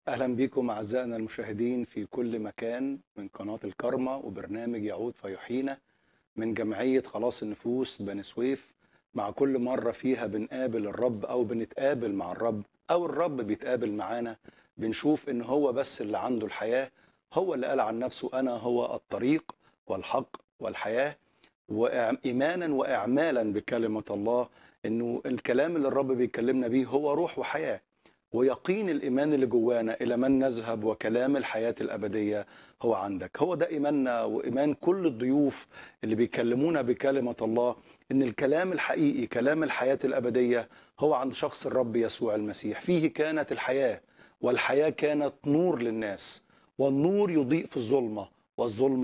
أهلا بكم أعزائنا المشاهدين في كل مكان من قناة الكرمة وبرنامج يعود فيحيينا من جمعية خلاص النفوس بني سويف مع كل مرة فيها بنقابل الرب أو بنتقابل مع الرب أو الرب بيتقابل معانا بنشوف إن هو بس اللي عنده الحياة هو اللي قال عن نفسه أنا هو الطريق والحق والحياة وإيمانا وإعمالا بكلمة الله إنه الكلام اللي الرب بيكلمنا بيه هو روح وحياة ويقين الإيمان اللي جوانا إلى من نذهب وكلام الحياة الأبدية هو عندك هو ده إيماننا وإيمان كل الضيوف اللي بيكلمونا بكلمة الله إن الكلام الحقيقي كلام الحياة الأبدية هو عند شخص الرب يسوع المسيح فيه كانت الحياة والحياة كانت نور للناس والنور يضيء في الظلمة والظلمة